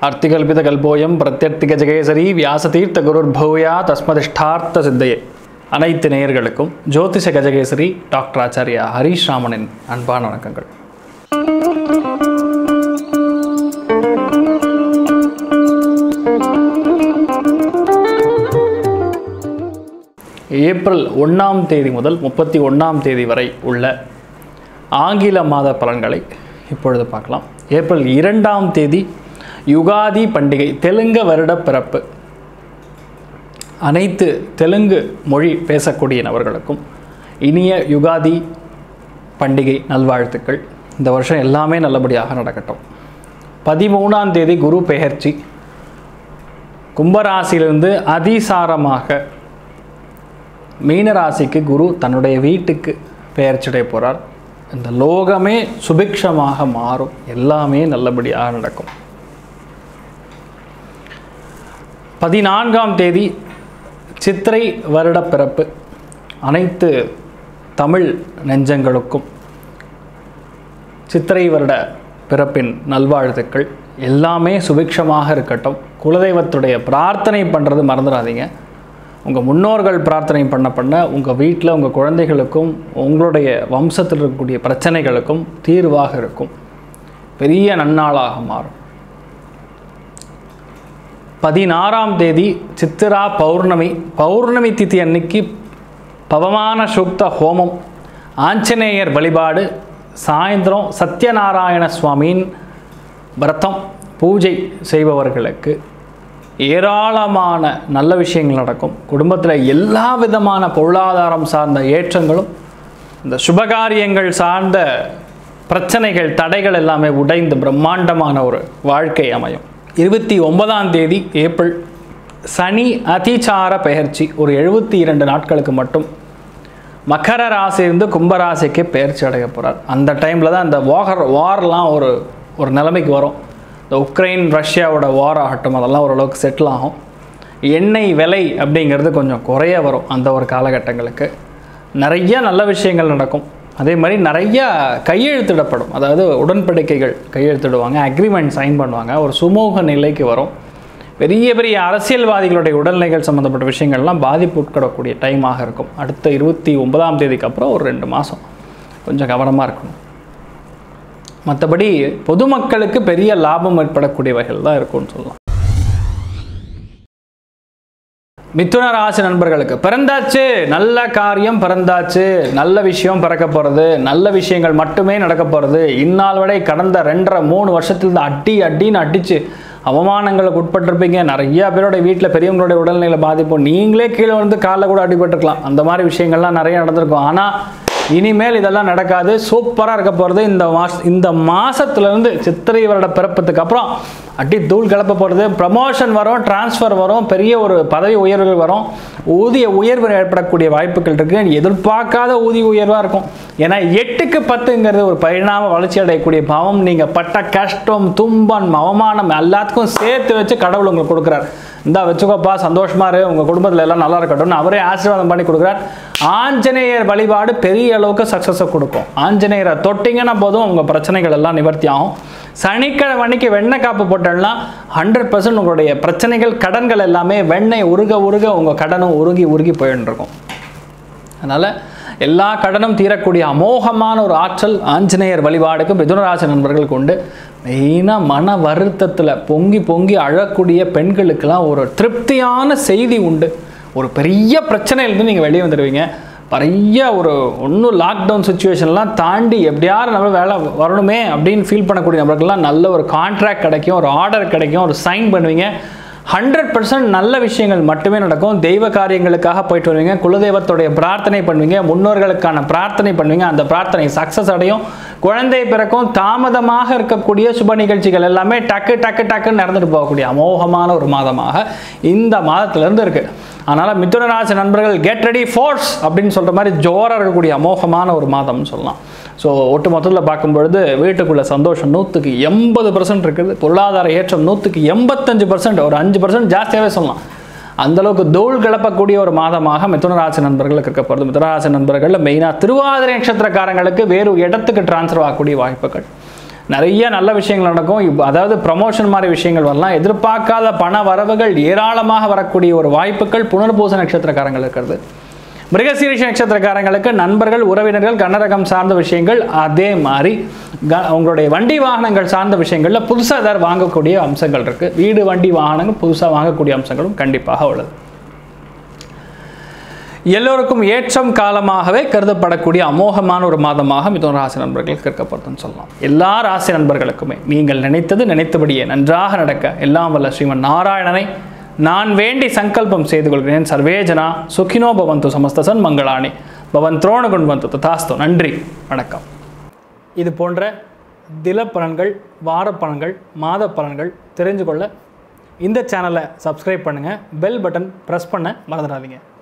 அர்த்திகல்பிதகல்போயம் பிரத்யர்த்திகஜகேசரி வியாசதீர்த்த குருர்பூயா தஸ்மதிஷ்டார்த்த சித்தையே அனைத்து நேயர்களுக்கும் ஜோதிஷ கஜகேசரி டாக்டர் ஆச்சாரியா ஹரீஷ் ராமனின் அன்பான வணக்கங்கள் ஏப்ரல் ஒன்றாம் தேதி முதல் முப்பத்தி ஒன்றாம் தேதி வரை உள்ள ஆங்கில மாத பலன்களை இப்பொழுது பார்க்கலாம் ஏப்ரல் இரண்டாம் தேதி யுகாதி பண்டிகை தெலுங்கு வருட பிறப்பு அனைத்து தெலுங்கு மொழி பேசக்கூடிய நபர்களுக்கும் இனிய யுகாதி பண்டிகை நல்வாழ்த்துக்கள் இந்த வருஷம் எல்லாமே நல்லபடியாக நடக்கட்டும் பதிமூணாம் தேதி குரு பெயர்ச்சி கும்பராசியிலிருந்து அதிசாரமாக மீனராசிக்கு குரு தன்னுடைய வீட்டுக்கு பெயர்ச்சிடைய போகிறார் இந்த லோகமே சுபிக்ஷமாக மாறும் எல்லாமே நல்லபடியாக நடக்கும் பதினான்காம் தேதி சித்திரை வருட பிறப்பு அனைத்து தமிழ் நெஞ்சங்களுக்கும் சித்திரை வருட பிறப்பின் நல்வாழ்த்துக்கள் எல்லாமே சுபிக்ஷமாக இருக்கட்டும் குலதெய்வத்துடைய பிரார்த்தனை பண்ணுறது மறந்துடாதீங்க உங்கள் முன்னோர்கள் பிரார்த்தனை பண்ண பண்ண உங்கள் வீட்டில் உங்கள் குழந்தைகளுக்கும் உங்களுடைய வம்சத்தில் இருக்கக்கூடிய பிரச்சனைகளுக்கும் தீர்வாக இருக்கும் பெரிய நன்னாளாக மாறும் பதினாறாம் தேதி சித்திரா பௌர்ணமி பௌர்ணமி திதி அன்னைக்கு பவமான சூக்த ஹோமம் ஆஞ்சநேயர் வழிபாடு சாயந்தரம் சத்யநாராயண சுவாமியின் விரதம் பூஜை செய்பவர்களுக்கு ஏராளமான நல்ல விஷயங்கள் நடக்கும் குடும்பத்தில் எல்லா விதமான பொருளாதாரம் சார்ந்த ஏற்றங்களும் இந்த சுபகாரியங்கள் சார்ந்த பிரச்சனைகள் தடைகள் எல்லாமே உடைந்து பிரம்மாண்டமான ஒரு வாழ்க்கை அமையும் இருபத்தி ஒன்பதாம் தேதி ஏப்ரல் சனி அதிசார பெயர்ச்சி ஒரு எழுபத்தி இரண்டு நாட்களுக்கு மட்டும் மகர ராசியிலிருந்து கும்பராசிக்கு பெயர்ச்சி அடைய போகிறார் அந்த டைமில் தான் இந்த வாகர் வார்லாம் ஒரு ஒரு நிலைமைக்கு வரும் இந்த உக்ரைன் ரஷ்யாவோட வார் ஆகட்டும் அதெல்லாம் ஓரளவுக்கு செட்டில் ஆகும் எண்ணெய் விலை அப்படிங்கிறது கொஞ்சம் குறைய வரும் அந்த ஒரு காலகட்டங்களுக்கு நிறைய நல்ல விஷயங்கள் நடக்கும் அதே மாதிரி நிறைய கையெழுத்திடப்படும் அதாவது உடன்படிக்கைகள் கையெழுத்திடுவாங்க அக்ரிமெண்ட் சைன் பண்ணுவாங்க ஒரு சுமூக நிலைக்கு வரும் பெரிய பெரிய அரசியல்வாதிகளுடைய உடல்நிலைகள் சம்மந்தப்பட்ட விஷயங்கள்லாம் பாதிப்பு உட்கடக்கூடிய டைமாக இருக்கும் அடுத்த இருபத்தி ஒன்பதாம் தேதிக்கு அப்புறம் ஒரு ரெண்டு மாதம் கொஞ்சம் கவனமாக இருக்கணும் மற்றபடி பொதுமக்களுக்கு பெரிய லாபம் ஏற்படக்கூடிய வகையில் தான் இருக்கும்னு சொல்லலாம் மிதுன ராசி நண்பர்களுக்கு பிறந்தாச்சு நல்ல காரியம் பிறந்தாச்சு நல்ல விஷயம் பிறக்க போகிறது நல்ல விஷயங்கள் மட்டுமே நடக்க போகிறது இந்நாள் வரை கடந்த ரெண்டரை மூணு வருஷத்துல அடி அடின்னு அடிச்சு அவமானங்களுக்கு உட்பட்டிருப்பீங்க நிறைய பேரோட வீட்டில் பெரியவங்களுடைய உடல்நிலை பாதிப்பும் நீங்களே கீழே வந்து காலில் கூட அடிபட்டிருக்கலாம் அந்த மாதிரி விஷயங்கள்லாம் நிறைய நடந்திருக்கும் ஆனால் இனிமேல் இதெல்லாம் நடக்காது சூப்பராக இருக்க போகிறது இந்த மாச இந்த மாதத்துலேருந்து சித்திரை வருட பிறப்பத்துக்கு அப்புறம் அடி தூள் கிளப்ப போகிறது ப்ரமோஷன் வரும் டிரான்ஸ்ஃபர் வரும் பெரிய ஒரு பதவி உயர்வுகள் வரும் ஊதிய உயர்வு ஏற்படக்கூடிய வாய்ப்புகள் இருக்குது எதிர்பார்க்காத ஊதிய உயர்வாக இருக்கும் ஏன்னா எட்டுக்கு பத்துங்கிறது ஒரு பரிணாம வளர்ச்சி அடையக்கூடிய பாவம் நீங்கள் பட்ட கஷ்டம் துன்பம் அவமானம் எல்லாத்துக்கும் சேர்த்து வச்சு கடவுள் உங்களுக்கு கொடுக்குறார் இந்தா வச்சுக்கோப்பா சந்தோஷமா இரு உங்கள் குடும்பத்தில் எல்லாம் நல்லா இருக்கட்டும்னு அவரே ஆசீர்வாதம் பண்ணி கொடுக்குறார் ஆஞ்சநேயர் வழிபாடு பெரிய அளவுக்கு சக்ஸஸை கொடுக்கும் ஆஞ்சநேயரை தொட்டிங்கன்னா போதும் உங்கள் பிரச்சனைகள் எல்லாம் நிவர்த்தி ஆகும் சனிக்கிழமை அன்னைக்கு வெண்ணெய் காப்பு போட்டோம்னா ஹண்ட்ரட் பர்சன்ட் உங்களுடைய பிரச்சனைகள் கடன்கள் எல்லாமே வெண்ணெய் உருக உருக உங்கள் கடனும் உருகி உருகி போயின்னு இருக்கும் அதனால் எல்லா கடனும் தீரக்கூடிய அமோகமான ஒரு ஆற்றல் ஆஞ்சநேயர் வழிபாடுக்கு மிதுனராசி நண்பர்களுக்கு உண்டு மெயினாக மன வருத்தத்தில் பொங்கி பொங்கி அழக்கூடிய பெண்களுக்கெல்லாம் ஒரு திருப்தியான செய்தி உண்டு ஒரு பெரிய பிரச்சனையிலேருந்து நீங்கள் வெளியே வந்துடுவீங்க நிறைய ஒரு ஒன்றும் லாக்டவுன் சுச்சுவேஷன்லாம் தாண்டி எப்படியாவது நம்ம வேலை வரணுமே அப்படின்னு ஃபீல் பண்ணக்கூடிய நபர்களுக்கெல்லாம் நல்ல ஒரு கான்ட்ராக்ட் கிடைக்கும் ஒரு ஆர்டர் கிடைக்கும் ஒரு சைன் பண்ணுவீங்க ஹண்ட்ரட் பர்சன்ட் நல்ல விஷயங்கள் மட்டுமே நடக்கும் தெய்வ காரியங்களுக்காக போயிட்டு வருவீங்க குலதெய்வத்துடைய பிரார்த்தனை பண்ணுவீங்க முன்னோர்களுக்கான பிரார்த்தனை பண்ணுவீங்க அந்த பிரார்த்தனை சக்ஸஸ் அடையும் குழந்தை பிறக்கும் தாமதமாக இருக்கக்கூடிய சுப நிகழ்ச்சிகள் எல்லாமே டக்கு டக்கு டக்குன்னு நடந்துட்டு போகக்கூடிய அமோகமான ஒரு மாதமாக இந்த மாதத்திலிருந்து இருக்குது அதனால் மிதுன ராசி நண்பர்கள் கெட் ரெடி ஃபோர்ஸ் அப்படின்னு சொல்கிற மாதிரி ஜோராக இருக்கக்கூடிய அமோகமான ஒரு மாதம்னு சொல்லலாம் ஸோ ஒட்டு மொத்தத்தில் பார்க்கும்பொழுது வீட்டுக்குள்ள சந்தோஷம் நூற்றுக்கு எண்பது பர்சன்ட் இருக்குது பொருளாதார ஏற்றம் நூற்றுக்கு எண்பத்தஞ்சு பர்சன்ட் ஒரு அஞ்சு பர்சன்ட் ஜாஸ்தியாகவே சொல்லலாம் அந்த அளவுக்கு தூள் கிளப்பக்கூடிய ஒரு மாதமாக மிதுனராசி நண்பர்களுக்கு இருக்க போகிறது மிதுனராசி நண்பர்களில் மெயினாக திருவாதிரை நட்சத்திரக்காரங்களுக்கு வேறு இடத்துக்கு டிரான்ஸ்ஃபர் ஆகக்கூடிய வாய்ப்புகள் நிறைய நல்ல விஷயங்கள் நடக்கும் இப்ப- அதாவது ப்ரமோஷன் மாதிரி விஷயங்கள் வரலாம் எதிர்பார்க்காத பண வரவுகள் ஏராளமாக வரக்கூடிய ஒரு வாய்ப்புகள் புனர்பூச நட்சத்திரக்காரங்கள் இருக்கிறது மிருகசீரிஷ நட்சத்திரக்காரங்களுக்கு நண்பர்கள் உறவினர்கள் கன்னரகம் சார்ந்த விஷயங்கள் அதே மாதிரி க- உங்களுடைய வண்டி வாகனங்கள் சார்ந்த விஷயங்களில் புதுசாக ஏதாவது வாங்கக்கூடிய அம்சங்கள் இருக்குது வீடு வண்டி வாகனங்கள் புதுசாக வாங்கக்கூடிய அம்சங்களும் கண்டிப்பாக உள்ளது எல்லோருக்கும் ஏற்றம் காலமாகவே கருதப்படக்கூடிய அமோகமான ஒரு மாதமாக மிதுன ராசி நண்பர்களுக்கு இருக்கப்படுதுன்னு சொல்லலாம் எல்லா ராசி நண்பர்களுக்குமே நீங்கள் நினைத்தது நினைத்தபடியே நன்றாக நடக்க எல்லாம் வல்ல ஸ்ரீமன் நாராயணனை நான் வேண்டி சங்கல்பம் செய்து கொள்கிறேன் சர்வேஜனா சுகினோ பவந்து சமஸ்தசன் மங்களாணி பவன் துரோணகுண் வந்து ததாஸ்து நன்றி வணக்கம் இது போன்ற தில பலன்கள் வார பலன்கள் மாத பலன்கள் தெரிஞ்சு கொள்ள இந்த சேனலை சப்ஸ்கிரைப் பண்ணுங்கள் பெல் பட்டன் ப்ரெஸ் பண்ண மறந்துடாதீங்க